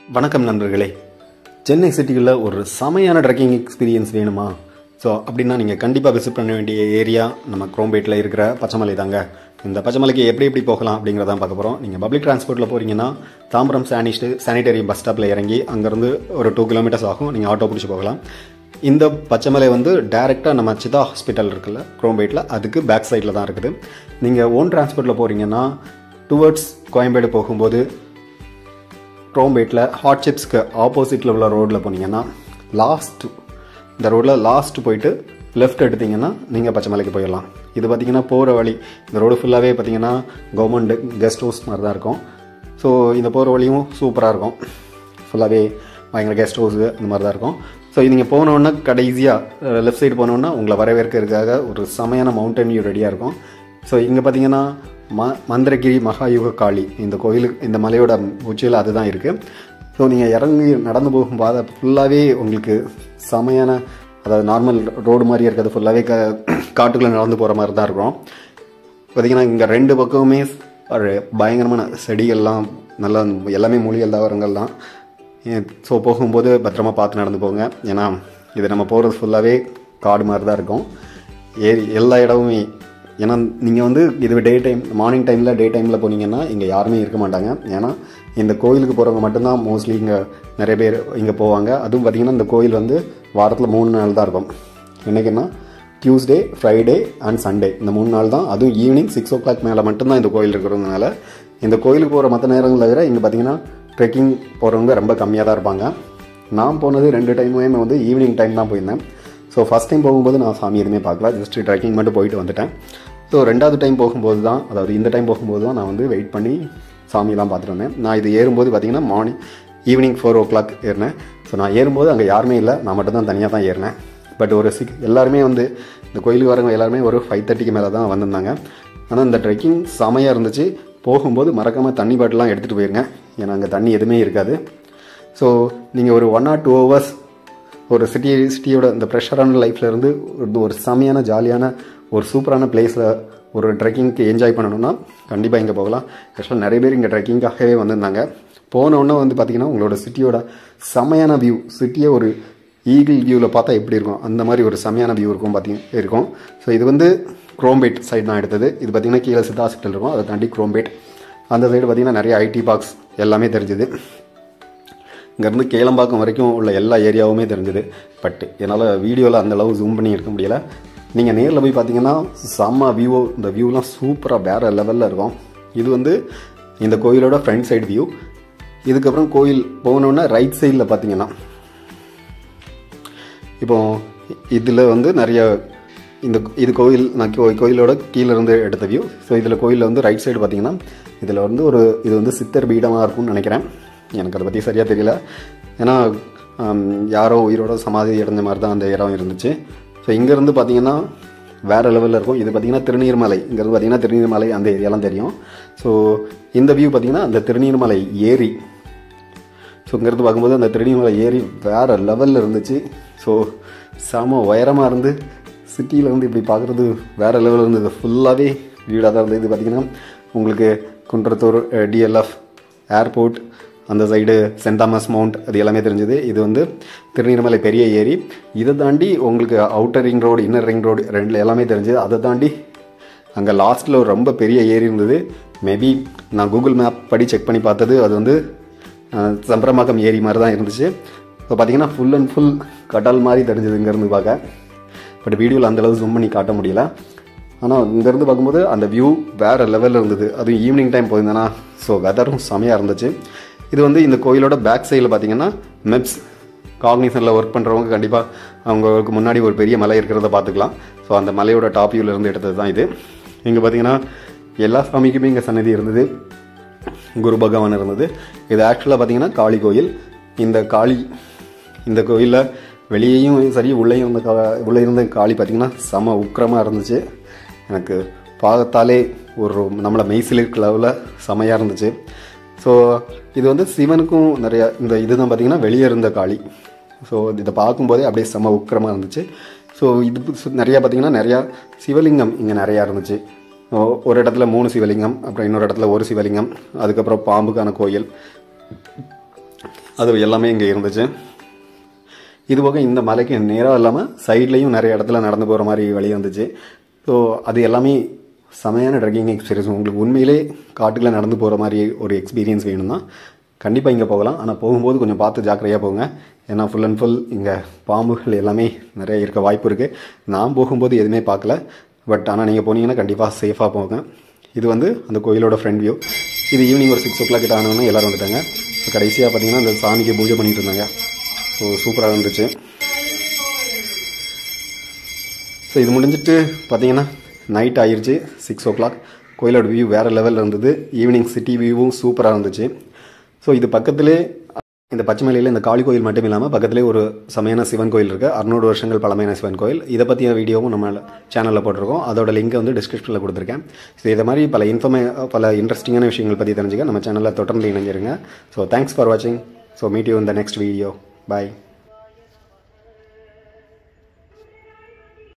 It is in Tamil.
வணக்கம் நண்பர்களே சென்னை சிட்டியில் ஒரு செமையான ட்ரெக்கிங் எக்ஸ்பீரியன்ஸ் வேணுமா ஸோ அப்படின்னா நீங்கள் கண்டிப்பாக விசிட் பண்ண வேண்டிய ஏரியா நம்ம குரோம்பேட்டில் இருக்கிற பச்சைமலை தாங்க இந்த பச்சைமலைக்கு எப்படி எப்படி போகலாம் அப்படிங்கிறதான் பார்க்க போகிறோம் நீங்கள் பப்ளிக் டிரான்ஸ்போர்ட்டில் போகிறீங்கன்னா தாம்பரம் சானிஸ்ட் சானிடரி பஸ் ஸ்டாப்பில் இறங்கி அங்கேருந்து ஒரு டூ கிலோமீட்டர்ஸ் ஆகும் நீங்கள் ஆட்டோ பிடிச்சி போகலாம் இந்த பச்சைமலை வந்து டைரெக்டாக நம்ம சித்தா ஹாஸ்பிட்டல் இருக்குல்ல குரோம்பேட்டில் அதுக்கு பேக் சைடில் தான் இருக்குது நீங்கள் ஓன் டிரான்ஸ்போர்ட்டில் போகிறீங்கன்னா டுவர்ட்ஸ் கோயம்பேடு போகும்போது குரோம்பேட்டில் ஹாட் சிப்ஸ்க்கு ஆப்போசிட்டில் உள்ள ரோட்டில் போனீங்கன்னா லாஸ்ட் இந்த ரோட்டில் லாஸ்ட் போயிட்டு லெஃப்ட் எடுத்தீங்கன்னா நீங்கள் பச்சைமலைக்கு போயிடலாம் இது பார்த்தீங்கன்னா போகிற வழி இந்த ரோடு ஃபுல்லாகவே பார்த்தீங்கன்னா கவர்மெண்ட் கெஸ்ட் ஹவுஸ் மாதிரி தான் இருக்கும் ஸோ இந்த போகிற வழியும் சூப்பராக இருக்கும் ஃபுல்லாகவே பயங்கர கெஸ்ட் ஹவுஸு அந்த மாதிரி தான் இருக்கும் ஸோ நீங்கள் போனோன்னா கடைசியாக லெஃப்ட் சைடு போனோன்னா உங்களை வரவேற்கிறதுக்காக ஒரு செமையான மவுண்டன் வியூ ரெடியாக இருக்கும் ஸோ இங்கே பார்த்தீங்கன்னா ம மந்திரகிரி மகாயுக காளி இந்த கோயிலுக்கு இந்த மலையோட உச்சியில் அதுதான் இருக்குது ஸோ நீங்கள் இறங்கி நடந்து போகும் பாதை ஃபுல்லாகவே உங்களுக்கு செமையான அதாவது நார்மல் ரோடு மாதிரி இருக்கிறது ஃபுல்லாகவே க காட்டுக்குள்ளே நடந்து போகிற மாதிரி தான் இருக்கும் பார்த்தீங்கன்னா இங்கே ரெண்டு பக்கமுமே ஒரு பயங்கரமான செடிகள்லாம் நல்லா எல்லாமே மூலிகை தாவரங்கள் தான் ஸோ போகும்போது பத்திரமா பார்த்து நடந்து போங்க ஏன்னா இது நம்ம போகிறது ஃபுல்லாகவே காடு மாதிரி தான் இருக்கும் ஏரி எல்லா இடமுமே ஏன்னா நீங்கள் வந்து இது டே டைம் மார்னிங் டைமில் டே டைமில் போனீங்கன்னா இங்கே யாருமே இருக்க மாட்டாங்க ஏன்னா இந்த கோயிலுக்கு போகிறவங்க மட்டும்தான் மோஸ்ட்லி இங்கே நிறைய பேர் இங்கே போவாங்க அதுவும் பார்த்திங்கன்னா இந்த கோயில் வந்து வாரத்தில் மூணு நாள் தான் இருக்கும் என்றைக்குன்னா டியூஸ்டே ஃப்ரைடே அண்ட் சண்டே இந்த மூணு நாள் தான் அதுவும் ஈவினிங் சிக்ஸ் ஓ கிளாக் மேலே மட்டும்தான் இந்த கோயில் இருக்கிறதுனால இந்த கோயிலுக்கு போகிற மற்ற நேரங்களில் தவிர இங்கே பார்த்தீங்கன்னா ட்ரெக்கிங் போகிறவங்க ரொம்ப கம்மியாக தான் இருப்பாங்க நான் போனது ரெண்டு டைமுமே வந்து ஈவினிங் டைம் தான் போயிருந்தேன் ஸோ ஃபஸ்ட் டைம் போகும்போது நான் சாமி எதுவுமே பார்க்கல ஜஸ்ட் ட்ரெக்கிங் மட்டும் போயிட்டு வந்துட்டேன் ஸோ ரெண்டாவது டைம் போகும்போது தான் அதாவது இந்த டைம் போகும்போது தான் நான் வந்து வெயிட் பண்ணி சாமியெல்லாம் பார்த்துட்டு வந்தேன் நான் இது ஏறும்போது பார்த்தீங்கன்னா morning evening four o'clock ஏறினேன் ஸோ நான் ஏறும்போது அங்கே யாருமே இல்லை நான் மட்டும் தான் தனியாக தான் ஏறினேன் பட் ஒரு சிக் எல்லாருமே வந்து இந்த கோயிலுக்கு வரவங்க எல்லாருமே ஒரு ஃபைவ் தேர்ட்டிக்கு மேலே தான் வந்திருந்தாங்க ஆனால் இந்த ட்ரெக்கிங் செமையாக இருந்துச்சு போகும்போது மறக்காமல் தண்ணி பாட்டிலாம் எடுத்துகிட்டு போயிருங்க ஏன்னா அங்கே தண்ணி எதுவுமே இருக்காது ஸோ நீங்கள் ஒரு ஒன் ஆர் டூ ஹவர்ஸ் ஒரு சிட்டி சிட்டியோட இந்த ப்ரெஷரான லைஃப்பில் இருந்து ஒரு ஒரு செமையான ஜாலியான ஒரு சூப்பரான பிளேஸில் ஒரு ட்ரெக்கிங்க்கு என்ஜாய் பண்ணணும்னா கண்டிப்பாக இங்கே போகலாம் ஆக்சுவலாக நிறைய பேர் இங்கே ட்ரெக்கிங்காகவே வந்திருந்தாங்க போனோடனே வந்து பார்த்திங்கன்னா உங்களோட சிட்டியோட செமையான வியூ சிட்டியை ஒரு ஈகிள் வியூவில் பார்த்தா எப்படி இருக்கும் அந்த மாதிரி ஒரு செமையான வியூ இருக்கும் பார்த்தீங்க இருக்கும் ஸோ இது வந்து குரோம்பேட் சைடு தான் எடுத்தது இது பார்த்திங்கன்னா கீழே சித்தா ஹாஸ்பிட்டல் இருக்கும் அதை தாண்டி குரோம்பேட் அந்த சைடு பார்த்திங்கன்னா நிறைய ஐடி பார்க்ஸ் எல்லாமே தெரிஞ்சுது இங்கேருந்து கேளம்பாக்கம் வரைக்கும் உள்ள எல்லா ஏரியாவுமே தெரிஞ்சுது பட் என்னால் வீடியோவில் அந்த அளவு ஜூம் பண்ணி எடுக்க முடியல நீங்கள் நேரில் போய் பார்த்தீங்கன்னா செம்ம வியூ இந்த வியூலாம் சூப்பராக வேறு லெவலில் இருக்கும் இது வந்து இந்த கோயிலோட ஃப்ரண்ட் சைடு வியூ இதுக்கப்புறம் கோயில் போனோன்னா ரைட் சைடில் பார்த்தீங்கன்னா இப்போ இதில் வந்து நிறைய இந்த இது கோயில் நான் கோ கோயிலோட கீழே இருந்து எடுத்த வியூ ஸோ இதில் கோயிலில் வந்து ரைட் சைடு பார்த்தீங்கன்னா இதில் வந்து ஒரு இது வந்து சித்தர் பீடமாக இருக்கும்னு நினைக்கிறேன் எனக்கு அதை பற்றி சரியாக தெரியல ஏன்னா யாரோ உயிரோட சமாதி அடைஞ்ச மாதிரி தான் அந்த இடம் இருந்துச்சு ஸோ இங்கேருந்து பார்த்தீங்கன்னா வேறு லெவலில் இருக்கும் இது பார்த்தீங்கன்னா திருநீர்மலை இங்கேருந்து பார்த்தீங்கன்னா திருநீர்மலை அந்த ஏரியாலாம் தெரியும் ஸோ இந்த வியூ பார்த்தீங்கன்னா அந்த திருநீர்மலை ஏரி ஸோ இங்கேருந்து பார்க்கும்போது அந்த திருநீர்மலை ஏரி வேறு லெவலில் இருந்துச்சு ஸோ செம உயரமாக இருந்து சிட்டியில் வந்து இப்படி பார்க்குறது வேறு லெவலில் இருந்தது ஃபுல்லாகவே வீடாக தான் இருந்தது இது பார்த்திங்கன்னா உங்களுக்கு குன்றத்தூர் டிஎல்எஃப் ஏர்போர்ட் அந்த சைடு சென்ட் தாமஸ் மவுண்ட் அது எல்லாமே தெரிஞ்சது இது வந்து திருநீர்மலை பெரிய ஏரி இதை தாண்டி உங்களுக்கு outer ring road inner ring road ரெண்டில் எல்லாமே தெரிஞ்சது அதை தாண்டி அங்கே லாஸ்ட்டில் ஒரு ரொம்ப பெரிய ஏரி இருந்தது மேபி நான் கூகுள் மேப் படி செக் பண்ணி பார்த்தது அது வந்து சம்பரமாக்கம் ஏரி மாதிரி தான் இருந்துச்சு இப்போ பார்த்தீங்கன்னா ஃபுல் அண்ட் ஃபுல் கடல் மாதிரி தெரிஞ்சது இங்கேருந்து பார்க்க பட் வீடியோவில் அந்தளவு ஜூம் பண்ணி காட்ட முடியல ஆனால் இங்கேருந்து பார்க்கும்போது அந்த வியூ வேறு லெவலில் இருந்தது அதுவும் ஈவினிங் டைம் போயிருந்தேன்னா ஸோ வெதரும் செமையாக இருந்துச்சு இது வந்து இந்த கோயிலோட பேக் சைடில் பார்த்தீங்கன்னா மெப்ஸ் காக்னிசனில் ஒர்க் பண்ணுறவங்க கண்டிப்பாக அவங்களுக்கு முன்னாடி ஒரு பெரிய மலை இருக்கிறத பார்த்துக்கலாம் ஸோ அந்த மலையோட டாப் வியூலேருந்து எடுத்தது தான் இது இங்கே பார்த்தீங்கன்னா எல்லா சாமிக்குமே இங்கே சன்னதி இருந்தது குரு பகவான் இருந்தது இது ஆக்சுவலாக பார்த்தீங்கன்னா காளி கோயில் இந்த காளி இந்த கோயிலில் வெளியேயும் சரி உள்ளேயும் இந்த கா உள்ளே இருந்த காளி பார்த்திங்கன்னா செம உக்கிரமாக இருந்துச்சு எனக்கு பார்த்தாலே ஒரு நம்மளை மெய்சிலிருக்க லெவலில் செமையாக இருந்துச்சு ஸோ இது வந்து சிவனுக்கும் நிறைய இந்த இதுதான் பார்த்திங்கன்னா வெளியே இருந்த காளி ஸோ இதை பார்க்கும்போதே அப்படியே செம உக்கிரமாக இருந்துச்சு ஸோ இது நிறையா பார்த்திங்கன்னா நிறையா சிவலிங்கம் இங்கே நிறையா இருந்துச்சு ஒரு இடத்துல மூணு சிவலிங்கம் அப்புறம் இன்னொரு இடத்துல ஒரு சிவலிங்கம் அதுக்கப்புறம் பாம்புக்கான கோயில் அது எல்லாமே இங்கே இருந்துச்சு இது போக இந்த மலைக்கு நேராக இல்லாமல் சைட்லேயும் நிறைய இடத்துல நடந்து போகிற மாதிரி வழி வந்துச்சு ஸோ அது எல்லாமே செமையான ட்ரெக்கிங் எக்ஸ்பீரியன்ஸ் உங்களுக்கு உண்மையிலே காட்டுக்குள்ளே நடந்து போகிற மாதிரி ஒரு எக்ஸ்பீரியன்ஸ் வேணும்னா கண்டிப்பாக இங்கே போகலாம் ஆனால் போகும்போது கொஞ்சம் பார்த்து ஜாக்கிரதையாக போங்க ஏன்னா ஃபுல் அண்ட் ஃபுல் இங்கே பாம்புகள் எல்லாமே நிறைய இருக்க வாய்ப்பு இருக்குது நான் போகும்போது எதுவுமே பார்க்கல பட் ஆனால் நீங்கள் போனீங்கன்னா கண்டிப்பாக சேஃபாக போங்க இது வந்து அந்த கோயிலோட ஃப்ரண்ட் வியூ இது ஈவினிங் ஒரு சிக்ஸ் ஓ கிளாக் கிட்ட ஆனோன்னு எல்லோரும் வந்துட்டாங்க ஸோ கடைசியாக பார்த்தீங்கன்னா அந்த சாமிக்கு பூஜை பண்ணிட்டு இருந்தாங்க ஸோ சூப்பராக இருந்துச்சு ஸோ இது முடிஞ்சிட்டு பார்த்தீங்கன்னா நைட் ஆயிருச்சு சிக்ஸ் ஓ கிளாக் கோயிலோட வியூ வேறு லெவலில் இருந்தது ஈவினிங் சிட்டி வியூவும் சூப்பராக இருந்துச்சு ஸோ இது பக்கத்திலே இந்த பச்சைமலையில் இந்த காளி கோயில் மட்டும் இல்லாமல் பக்கத்திலே ஒரு செமையான சிவன் கோயில் இருக்குது அறுநூறு வருஷங்கள் பழமையான சிவன் கோயில் இதை பற்றிய வீடியோவும் நம்ம சேனலில் போட்டிருக்கோம் அதோட லிங்க் வந்து டிஸ்கிரிப்ஷனில் கொடுத்துருக்கேன் ஸோ இதை மாதிரி பல இன்ஃபர்மே பல இன்ட்ரெஸ்டிங்கான விஷயங்கள் பற்றி தெரிஞ்சுக்க நம்ம சேனலில் தொடர்ந்து இணைஞ்சிருங்க ஸோ தேங்க்ஸ் ஃபார் வாட்சிங் ஸோ மீட் யூ இந்த நெக்ஸ்ட் வீடியோ பாய்